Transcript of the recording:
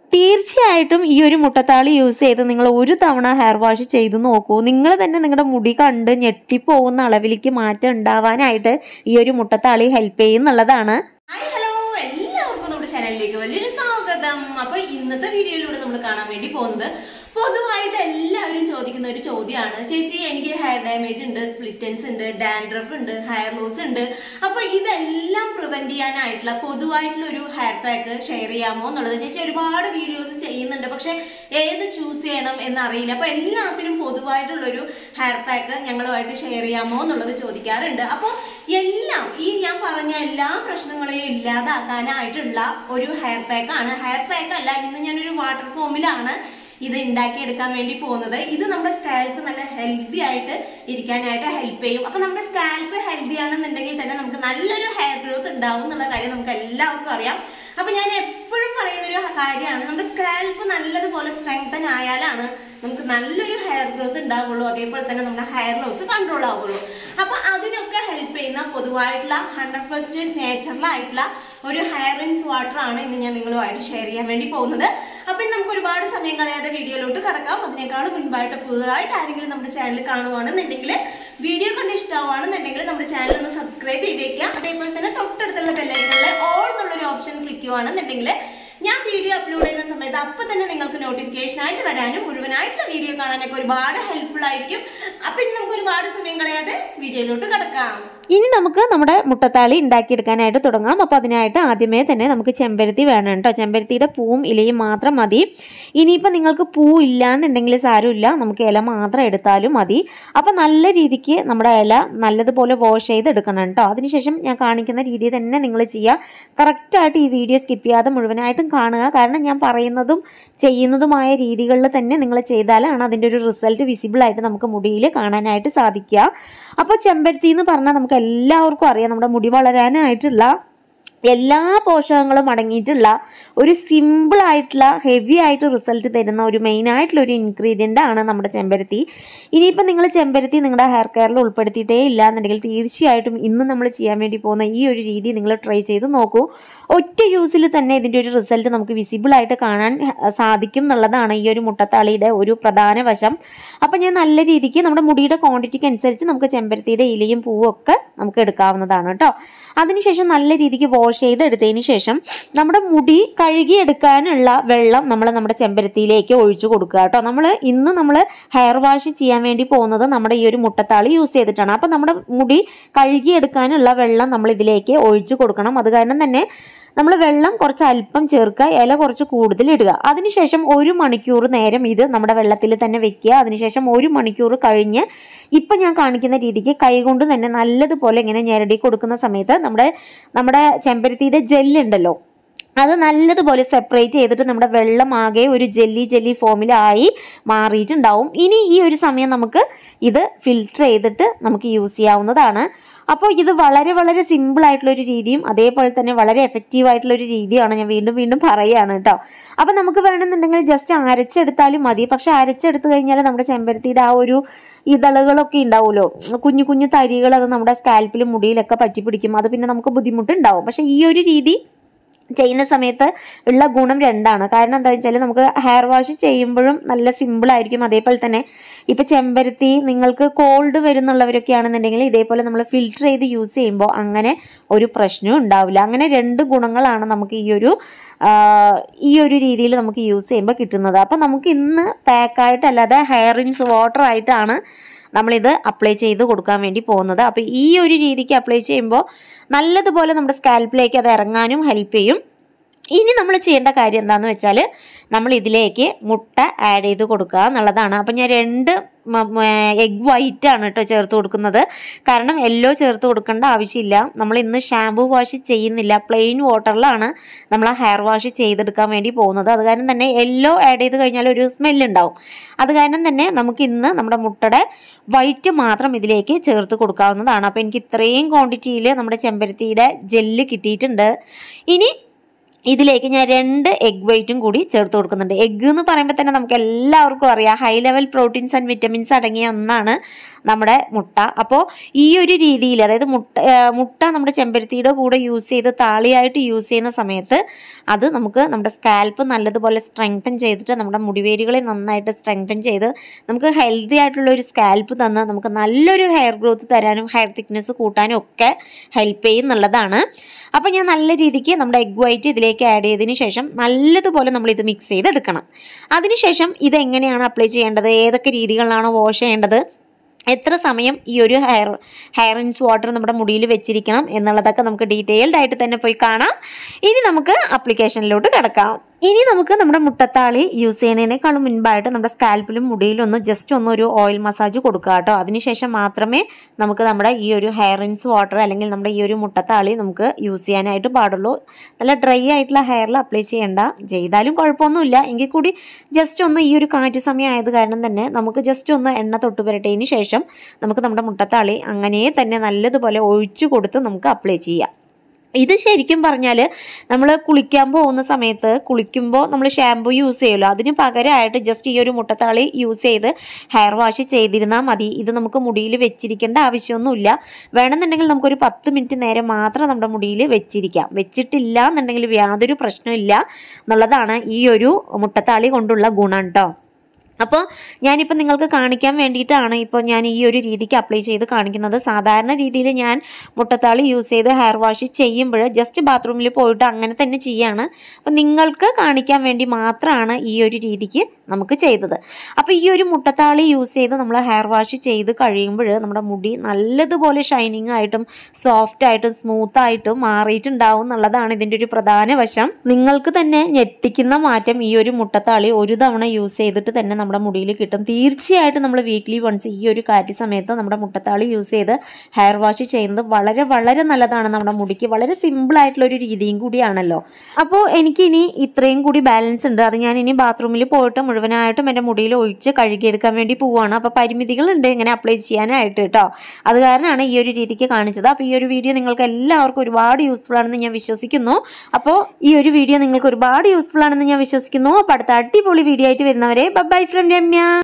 തീർച്ചയായിട്ടും ഈ ഒരു മുട്ടത്താളി യൂസ് ചെയ്ത് നിങ്ങൾ ഒരു തവണ ഹെയർ വാഷ് ചെയ്ത് നോക്കൂ നിങ്ങൾ തന്നെ നിങ്ങളുടെ മുടി കണ്ട് ഞെട്ടിപ്പോകുന്ന അളവിലേക്ക് മാറ്റം ഉണ്ടാവാനായിട്ട് ഈ ഒരു മുട്ടത്താളി ഹെൽപ്പ് ചെയ്യുന്നുള്ളതാണ് ഹായ് ഹലോ എല്ലാവർക്കും നമ്മുടെ ചാനലിലേക്ക് വലിയൊരു സ്വാഗതം അപ്പൊ ഇന്നത്തെ വീഡിയോയിലൂടെ നമ്മൾ കാണാൻ വേണ്ടി പോകുന്നത് പൊതുവായിട്ട് എല്ലാവരും ചോദിക്കുന്ന ഒരു ചോദ്യമാണ് ചേച്ചി എനിക്ക് ഹെയർ ഡാമേജ് ഉണ്ട് സ്പ്ലിറ്റൻസ് ഉണ്ട് ഡാൻഡ്രഫ് ഉണ്ട് ഹെയർ ലോസ് ഉണ്ട് അപ്പൊ ഇതെല്ലാം പ്രിവെന്റ് ചെയ്യാനായിട്ടുള്ള പൊതുവായിട്ടുള്ള ഒരു ഹെയർ പാക്ക് ഷെയർ ചെയ്യാമോ എന്നുള്ളത് ചേച്ചി ഒരുപാട് വീഡിയോസ് ചെയ്യുന്നുണ്ട് പക്ഷെ ഏത് ചൂസ് ചെയ്യണം എന്നറിയില്ല അപ്പൊ എല്ലാത്തിനും പൊതുവായിട്ടുള്ള ഒരു ഹെയർ പാക്ക് ഞങ്ങളുമായിട്ട് ഷെയർ ചെയ്യാമോ എന്നുള്ളത് ചോദിക്കാറുണ്ട് അപ്പോൾ എല്ലാം ഈ ഞാൻ പറഞ്ഞ എല്ലാ പ്രശ്നങ്ങളെയും ഇല്ലാതാക്കാനായിട്ടുള്ള ഒരു ഹെയർ പാക്ക് ആണ് ഹെയർ പാക്ക് അല്ല ഇന്ന് ഞാനൊരു വാട്ടർ ഫോമിലാണ് ഇത് ഉണ്ടാക്കിയെടുക്കാൻ വേണ്ടി പോകുന്നത് ഇത് നമ്മുടെ സ്കാൽപ്പ് നല്ല ഹെൽത്തി ആയിട്ട് ഇരിക്കാനായിട്ട് ഹെൽപ്പ് ചെയ്യും അപ്പൊ നമ്മുടെ സ്കാൽപ്പ് ഹെൽത്തി ആണെന്നുണ്ടെങ്കിൽ തന്നെ നമുക്ക് നല്ലൊരു ഹെയർ ഗ്രോത്ത് ഉണ്ടാവും എന്നുള്ള കാര്യം നമുക്ക് എല്ലാവർക്കും അറിയാം അപ്പൊ ഞാൻ എപ്പോഴും പറയുന്ന ഒരു കാര്യമാണ് നമ്മുടെ സ്കാൽപ്പ് നല്ലതുപോലെ സ്ട്രെങ്തൻ ആയാലാണ് നമുക്ക് നല്ലൊരു ഹെയർ ഗ്രോത്ത് ഉണ്ടാവുള്ളൂ അതേപോലെ തന്നെ നമ്മുടെ ഹെയർ ലോസ് കൺട്രോൾ ആവുള്ളൂ അപ്പൊ അതിനൊക്കെ ഹെൽപ്പ് ചെയ്യുന്ന പൊതുവായിട്ടുള്ള ഹൺഡ്രഡ് പെർസെന്റേജ് നേച്ചുറൽ ആയിട്ടുള്ള ഒരു ഹെയർ റിൻസ് വാട്ടർ ആണ് ഇന്ന് ഞാൻ നിങ്ങളുമായിട്ട് ഷെയർ ചെയ്യാൻ വേണ്ടി പോകുന്നത് അപ്പൊ ഇന്ന് നമുക്ക് ഒരുപാട് സമയം കളയാതെ വീഡിയോയിലോട്ട് കടക്കാം അതിനേക്കാളും മുൻപായിട്ട് പുതുതായിട്ട് ആരെങ്കിലും നമ്മുടെ ചാനൽ കാണുവാണെന്നുണ്ടെങ്കിൽ വീഡിയോ കണ്ട് ഇഷ്ടമാണെന്നുണ്ടെങ്കിൽ നമ്മുടെ ചാനൽ ഒന്ന് സബ്സ്ക്രൈബ് ചെയ്തേക്കുക അതേപോലെ തന്നെ തൊട്ടടുത്തുള്ള ബെല്ലൈക്കണിലെ ഓൾ എന്നുള്ളൊരു ഓപ്ഷൻ ക്ലിക്ക് ചെയ്യുവാണെന്നുണ്ടെങ്കിൽ ഞാൻ വീഡിയോ അപ്ലോഡ് ചെയ്യുന്ന സമയത്ത് അപ്പൊ തന്നെ നിങ്ങൾക്ക് നോട്ടിഫിക്കേഷൻ ആയിട്ട് വരാനും മുഴുവനായിട്ടുള്ള വീഡിയോ കാണാനൊക്കെ ഒരുപാട് ഹെൽപ്ഫുൾ ആയിരിക്കും അപ്പൊ ഇനി നമുക്ക് ഒരുപാട് സമയം കളയാതെ വീഡിയോയിലോട്ട് കടക്കാം ഇനി നമുക്ക് നമ്മുടെ മുട്ടത്താളി ഉണ്ടാക്കിയെടുക്കാനായിട്ട് തുടങ്ങാം അപ്പോൾ അതിനായിട്ട് ആദ്യമേ തന്നെ നമുക്ക് ചെമ്പരത്തി വേണം കേട്ടോ ചെമ്പരത്തിയുടെ പൂവും ഇലയും മാത്രം മതി ഇനിയിപ്പോൾ നിങ്ങൾക്ക് പൂ ഇല്ല എന്നുണ്ടെങ്കിൽ സാരമില്ല നമുക്ക് ഇല മാത്രം എടുത്താലും മതി അപ്പോൾ നല്ല രീതിക്ക് നമ്മുടെ ഇല നല്ലതുപോലെ വാഷ് ചെയ്ത് എടുക്കണം കേട്ടോ അതിനുശേഷം ഞാൻ കാണിക്കുന്ന രീതി തന്നെ നിങ്ങൾ ചെയ്യുക കറക്റ്റായിട്ട് ഈ വീഡിയോ സ്കിപ്പ് ചെയ്യാതെ മുഴുവനായിട്ടും കാണുക കാരണം ഞാൻ പറയുന്നതും ചെയ്യുന്നതുമായ രീതികളിൽ തന്നെ നിങ്ങൾ ചെയ്താലാണ് അതിൻ്റെ ഒരു റിസൾട്ട് വിസിബിളായിട്ട് നമുക്ക് മുടിയിൽ കാണാനായിട്ട് സാധിക്കുക അപ്പോൾ ചെമ്പരത്തി എന്ന് പറഞ്ഞാൽ നമുക്ക് എല്ലാവർക്കും അറിയാം നമ്മുടെ മുടി വളരാനായിട്ടുള്ള എല്ലാ പോഷകങ്ങളും അടങ്ങിയിട്ടുള്ള ഒരു സിമ്പിൾ ആയിട്ടുള്ള ഹെവി ആയിട്ട് റിസൾട്ട് തരുന്ന ഒരു മെയിൻ ആയിട്ടുള്ള ഒരു ഇൻഗ്രീഡിയൻ്റ് ആണ് നമ്മുടെ ചെമ്പരത്തി ഇനിയിപ്പോൾ നിങ്ങൾ ചെമ്പരത്തി നിങ്ങളുടെ ഹെയർ കെയറിൽ ഉൾപ്പെടുത്തിയിട്ടേ ഇല്ല എന്നുണ്ടെങ്കിൽ തീർച്ചയായിട്ടും ഇന്ന് നമ്മൾ ചെയ്യാൻ വേണ്ടി പോകുന്ന ഈ ഒരു രീതി നിങ്ങൾ ട്രൈ ചെയ്ത് നോക്കൂ ഒറ്റ യൂസിൽ തന്നെ ഇതിൻ്റെ ഒരു റിസൾട്ട് നമുക്ക് വിസിബിൾ ആയിട്ട് കാണാൻ ഹ- സാധിക്കും എന്നുള്ളതാണ് ഈ ഒരു മുട്ടത്താളിയുടെ ഒരു പ്രധാന വശം അപ്പോൾ ഞാൻ നല്ല രീതിക്ക് നമ്മുടെ മുടിയുടെ ക്വാണ്ടിറ്റിക്ക് അനുസരിച്ച് നമുക്ക് ചെമ്പരത്തിയുടെ ഇലയും പൂവും ഒക്കെ നമുക്ക് എടുക്കാവുന്നതാണ് കേട്ടോ അതിനുശേഷം നല്ല രീതിക്ക് വാഷ് ചെയ്തെടുത്തതിന് ശേഷം നമ്മുടെ മുടി കഴുകിയെടുക്കാനുള്ള വെള്ളം നമ്മൾ നമ്മുടെ ചെമ്പരത്തിയിലേക്ക് ഒഴിച്ചു കൊടുക്കുക കേട്ടോ നമ്മൾ ഇന്ന് നമ്മൾ ഹെയർ വാഷ് ചെയ്യാൻ വേണ്ടി പോകുന്നത് നമ്മുടെ ഈ ഒരു മുട്ടത്താളി യൂസ് ചെയ്തിട്ടാണ് അപ്പോൾ നമ്മുടെ മുടി കഴുകിയെടുക്കാനുള്ള വെള്ളം നമ്മൾ ഇതിലേക്ക് ഒഴിച്ചു കൊടുക്കണം അത് കാരണം തന്നെ നമ്മൾ വെള്ളം കുറച്ച് അല്പം ചേർക്കുക ഇല കുറച്ച് കൂടുതൽ ഇടുക അതിനുശേഷം ഒരു മണിക്കൂർ നേരം ഇത് നമ്മുടെ വെള്ളത്തിൽ തന്നെ വെക്കുക അതിനുശേഷം ഒരു മണിക്കൂർ കഴിഞ്ഞ് ഇപ്പം ഞാൻ കാണിക്കുന്ന രീതിക്ക് കൈകൊണ്ട് തന്നെ നല്ലതുപോലെ ഇങ്ങനെ ഞെരടി കൊടുക്കുന്ന സമയത്ത് നമ്മുടെ നമ്മുടെ ചെമ്പരത്തിയുടെ ജെല്ലുണ്ടല്ലോ അത് നല്ലതുപോലെ സെപ്പറേറ്റ് ചെയ്തിട്ട് നമ്മുടെ വെള്ളം ആകെ ഒരു ജെല്ലി ജെല്ലി ഫോമിലായി മാറിയിട്ടുണ്ടാവും ഇനി ഈ ഒരു സമയം നമുക്ക് ഇത് ഫിൽറ്റർ ചെയ്തിട്ട് നമുക്ക് യൂസ് ചെയ്യാവുന്നതാണ് അപ്പോൾ ഇത് വളരെ വളരെ സിമ്പിൾ ആയിട്ടുള്ള ഒരു രീതിയും അതേപോലെ തന്നെ വളരെ എഫക്റ്റീവ് ആയിട്ടുള്ള ഒരു രീതിയാണ് ഞാൻ വീണ്ടും വീണ്ടും പറയുകയാണ് കേട്ടോ അപ്പോൾ നമുക്ക് വേണമെന്നുണ്ടെങ്കിൽ ജസ്റ്റ് അരച്ചെടുത്താലും മതി പക്ഷെ അരച്ചെടുത്ത് കഴിഞ്ഞാൽ നമ്മുടെ ചെമ്പരത്തിയുടെ ആ ഒരു ഇതളുകളൊക്കെ ഉണ്ടാവുമല്ലോ കുഞ്ഞു കുഞ്ഞു തരികൾ അത് നമ്മുടെ സ്കാൽപ്പിലും മുടിയിലൊക്കെ പറ്റി പിടിക്കും അത് പിന്നെ നമുക്ക് ബുദ്ധിമുട്ടുണ്ടാവും പക്ഷേ ഈ ഒരു രീതി ചെയ്യുന്ന സമയത്ത് ഉള്ള ഗുണം രണ്ടാണ് കാരണം എന്താ വെച്ചാൽ നമുക്ക് ഹെയർ വാഷ് ചെയ്യുമ്പോഴും നല്ല സിമ്പിൾ ആയിരിക്കും അതേപോലെ തന്നെ ഇപ്പം ചെമ്പരത്തി നിങ്ങൾക്ക് കോൾഡ് വരുന്നുള്ളവരൊക്കെ ആണെന്നുണ്ടെങ്കിൽ ഇതേപോലെ നമ്മൾ ഫിൽറ്റർ ചെയ്ത് യൂസ് ചെയ്യുമ്പോൾ അങ്ങനെ ഒരു പ്രശ്നവും ഉണ്ടാവില്ല അങ്ങനെ രണ്ട് ഗുണങ്ങളാണ് നമുക്ക് ഈ ഒരു ആ, ഈ ഒരു രീതിയിൽ നമുക്ക് യൂസ് ചെയ്യുമ്പോൾ കിട്ടുന്നത് അപ്പം നമുക്ക് ഇന്ന് പാക്കായിട്ടല്ലാതെ ഹെയർ ഇൻസ് വാട്ടർ ആയിട്ടാണ് നമ്മളിത് അപ്ലൈ ചെയ്ത് കൊടുക്കാൻ വേണ്ടി പോകുന്നത് അപ്പോൾ ഈ ഒരു രീതിക്ക് അപ്ലൈ ചെയ്യുമ്പോൾ നല്ലതുപോലെ നമ്മുടെ സ്കാൽപ്പിലേക്ക് അത് ഇറങ്ങാനും ഹെൽപ്പ് ചെയ്യും ഇനി നമ്മൾ ചെയ്യേണ്ട കാര്യം എന്താണെന്ന് വെച്ചാൽ നമ്മൾ ഇതിലേക്ക് മുട്ട ആഡ് ചെയ്ത് കൊടുക്കുക എന്നുള്ളതാണ് അപ്പം ഞാൻ രണ്ട് എഗ് വൈറ്റ് ആണ് കേട്ടോ ചേർത്ത് കൊടുക്കുന്നത് കാരണം യെല്ലോ ചേർത്ത് കൊടുക്കേണ്ട ആവശ്യമില്ല നമ്മൾ ഇന്ന് ഷാമ്പു വാഷ് ചെയ്യുന്നില്ല പ്ലെയിൻ വാട്ടറിലാണ് നമ്മൾ ആ ഹെയർ വാഷ് ചെയ്തെടുക്കാൻ വേണ്ടി പോകുന്നത് അത് കാരണം തന്നെ യെല്ലോ ആഡ് ചെയ്ത് കഴിഞ്ഞാൽ ഒരു സ്മെല്ല് ഉണ്ടാവും അത് കാരണം തന്നെ നമുക്ക് ഇന്ന് നമ്മുടെ മുട്ടയുടെ വൈറ്റ് മാത്രം ഇതിലേക്ക് ചേർത്ത് കൊടുക്കാവുന്നതാണ് അപ്പോൾ എനിക്ക് ഇത്രയും ക്വാണ്ടിറ്റിയിൽ നമ്മുടെ ചെമ്പരത്തിയുടെ ജെല്ല് കിട്ടിയിട്ടുണ്ട് ഇനി ഇതിലേക്ക് ഞാൻ രണ്ട് എഗ് വൈറ്റും കൂടി ചേർത്ത് കൊടുക്കുന്നുണ്ട് എഗ്ഗ് എന്ന് പറയുമ്പോൾ തന്നെ നമുക്ക് എല്ലാവർക്കും അറിയാം high level proteins and vitamins അടങ്ങിയ ഒന്നാണ് നമ്മുടെ മുട്ട അപ്പോൾ ഈ ഒരു രീതിയിൽ അതായത് മുട്ട ആ, മുട്ട നമ്മുടെ ചെമ്പരത്തിയുടെ കൂടെ യൂസ് ചെയ്ത് താളിയായിട്ട് യൂസ് ചെയ്യുന്ന സമയത്ത് അത് നമുക്ക് നമ്മുടെ സ്കാൽപ്പ് നല്ലതുപോലെ സ്ട്രെങ്തൻ ചെയ്തിട്ട് നമ്മുടെ മുടിവേരുകളെ നന്നായിട്ട് സ്ട്രെങ്തൻ ചെയ്ത് നമുക്ക് ഹെൽത്തി ആയിട്ടുള്ള ഒരു സ്കാൽപ്പ് തന്ന് നമുക്ക് നല്ലൊരു ഹെയർ ഗ്രോത്ത് തരാനും ഹെയർ തിക്നെസ് കൂട്ടാനും ഒക്കെ ഹെൽപ്പ് ചെയ്യുന്നുള്ളതാണ് അപ്പോൾ ഞാൻ നല്ല രീതിക്ക് നമ്മുടെ എഗ് വൈറ്റ് ഇതിലേക്ക് ആഡ് ചെയ്തതിന് ശേഷം നല്ലതുപോലെ നമ്മൾ ഇത് മിക്സ് ചെയ്തെടുക്കണം അതിനുശേഷം ഇത് എങ്ങനെയാണ് അപ്ലൈ ചെയ്യേണ്ടത് ഏതൊക്കെ രീതികളിലാണ് വാഷ് ചെയ്യേണ്ടത് എത്ര സമയം ഈ ഒരു ഹെയർ ഹെയർ ഇൻസ് വാട്ടർ നമ്മുടെ മുടിയിൽ വെച്ചിരിക്കണം എന്നുള്ളതൊക്കെ നമുക്ക് ഡീറ്റെയിൽഡ് ആയിട്ട് തന്നെ പോയി കാണാം ഇനി നമുക്ക് അപ്ലിക്കേഷനിലോട്ട് കിടക്കാം ഇനി നമുക്ക് നമ്മുടെ മുട്ടത്താളി യൂസ് ചെയ്യുന്നതിനേക്കാളും മുൻപായിട്ട് നമ്മുടെ സ്കാൽപ്പിലും മുടിയിലും ഒന്ന് ജസ്റ്റ് ഒന്ന് ഒരു ഓയിൽ മസാജ് കൊടുക്കുക കേട്ടോ അതിനുശേഷം മാത്രമേ നമുക്ക് നമ്മുടെ ഈ ഒരു ഹെയർ ഇൻസ് വാട്ടർ അല്ലെങ്കിൽ നമ്മുടെ ഈ ഒരു മുട്ടത്താളി നമുക്ക് യൂസ് ചെയ്യാനായിട്ട് പാടുള്ളൂ നല്ല ഡ്രൈ ആയിട്ടുള്ള ഹെയറിൽ അപ്ലൈ ചെയ്യേണ്ട ചെയ്താലും കുഴപ്പമൊന്നുമില്ല എങ്കിൽ കൂടി ജസ്റ്റ് ഒന്ന് ഈ ഒരു കാറ്റ് സമയം ആയത് കാരണം തന്നെ നമുക്ക് ജസ്റ്റ് ഒന്ന് എണ്ണ തൊട്ട് പുരട്ടിയതിന് ശേഷം നമുക്ക് നമ്മുടെ മുട്ടത്താളി അങ്ങനെ തന്നെ നല്ലതുപോലെ ഒഴിച്ചു കൊടുത്ത് നമുക്ക് അപ്ലൈ ചെയ്യാം ഇത് ശരിക്കും പറഞ്ഞാൽ നമ്മൾ കുളിക്കാൻ പോകുന്ന സമയത്ത് കുളിക്കുമ്പോൾ നമ്മൾ ഷാമ്പു യൂസ് ചെയ്യുമല്ലോ അതിന് പകരമായിട്ട് ജസ്റ്റ് ഈ ഒരു മുട്ടത്താളി യൂസ് ചെയ്ത് ഹെയർ വാഷ് ചെയ്തിരുന്നാൽ മതി ഇത് നമുക്ക് മുടിയിൽ വെച്ചിരിക്കേണ്ട ആവശ്യമൊന്നുമില്ല വേണമെന്നുണ്ടെങ്കിൽ നമുക്കൊരു പത്ത് മിനിറ്റ് നേരം മാത്രം നമ്മുടെ മുടിയിൽ വെച്ചിരിക്കാം വെച്ചിട്ടില്ല എന്നുണ്ടെങ്കിൽ യാതൊരു പ്രശ്നമില്ല എന്നുള്ളതാണ് ഈ ഒരു മുട്ടത്താളി കൊണ്ടുള്ള ഗുണം കേട്ടോ അപ്പോൾ ഞാനിപ്പോൾ നിങ്ങൾക്ക് കാണിക്കാൻ വേണ്ടിയിട്ടാണ് ഇപ്പോൾ ഞാൻ ഈ ഒരു രീതിക്ക് അപ്ലൈ ചെയ്ത് കാണിക്കുന്നത് സാധാരണ രീതിയിൽ ഞാൻ മുട്ടത്താളി യൂസ് ചെയ്ത് ഹെയർ വാഷ് ചെയ്യുമ്പോൾ ജസ്റ്റ് ബാത്റൂമിൽ പോയിട്ട് അങ്ങനെ തന്നെ ചെയ്യാണ് അപ്പോൾ നിങ്ങൾക്ക് കാണിക്കാൻ വേണ്ടി മാത്രമാണ് ഈ ഒരു രീതിക്ക് നമുക്ക് ചെയ്തത് അപ്പോൾ ഈ ഒരു മുട്ടത്താളി യൂസ് ചെയ്ത് നമ്മൾ ഹെയർ വാഷ് ചെയ്ത് കഴിയുമ്പോൾ നമ്മുടെ മുടി നല്ലതുപോലെ ഷൈനിങ് ആയിട്ടും സോഫ്റ്റ് ആയിട്ടും സ്മൂത്ത് ആയിട്ടും മാറിയിട്ടുണ്ടാവും എന്നുള്ളതാണ് ഇതിൻ്റെ ഒരു പ്രധാന വശം നിങ്ങൾക്ക് തന്നെ ഞെട്ടിക്കുന്ന മാറ്റം ഈ ഒരു മുട്ടത്താളി ഒരു തവണ യൂസ് ചെയ്തിട്ട് തന്നെ നമ്മുടെ മുടിയിൽ കിട്ടും തീർച്ചയായിട്ടും നമ്മൾ വീക്ക്ലി വൺസ് ഈ ഒരു കാറ്റ് സമയത്ത് നമ്മുടെ മുട്ടത്താളി യൂസ് ചെയ്ത് ഹെയർ വാഷ് ചെയ്യുന്നത് വളരെ വളരെ നല്ലതാണ് നമ്മുടെ മുടിക്ക് വളരെ സിമ്പിൾ ആയിട്ടുള്ള ഒരു രീതിയും കൂടിയാണല്ലോ അപ്പോൾ എനിക്കിനി ഇത്രയും കൂടി ബാലൻസ് ഉണ്ട് അത് ഞാൻ ഇനി ബാത്റൂമിൽ പോയിട്ട് മുഴുവനായിട്ടും എൻ്റെ മുടിയിൽ ഒഴിച്ച് കഴുകിയെടുക്കാൻ വേണ്ടി പോവുകയാണ് അപ്പോൾ പരിമിതികളുണ്ട് ഇങ്ങനെ അപ്ലൈ ചെയ്യാനായിട്ട് കേട്ടോ അത് കാരണമാണ് ഈ ഒരു രീതിക്ക് കാണിച്ചത് അപ്പോൾ ഈ ഒരു വീഡിയോ നിങ്ങൾക്ക് എല്ലാവർക്കും ഒരുപാട് യൂസ്ഫുൾ ആണെന്ന് ഞാൻ വിശ്വസിക്കുന്നു അപ്പോൾ ഈ ഒരു വീഡിയോ നിങ്ങൾക്ക് ഒരുപാട് യൂസ്ഫുൾ ആണെന്ന് ഞാൻ വിശ്വസിക്കുന്നു അപ്പോൾ അടുത്ത അടിപൊളി വീഡിയോ ആയിട്ട് വരുന്നവരെ ബൈ ഫ്രം രമ്യ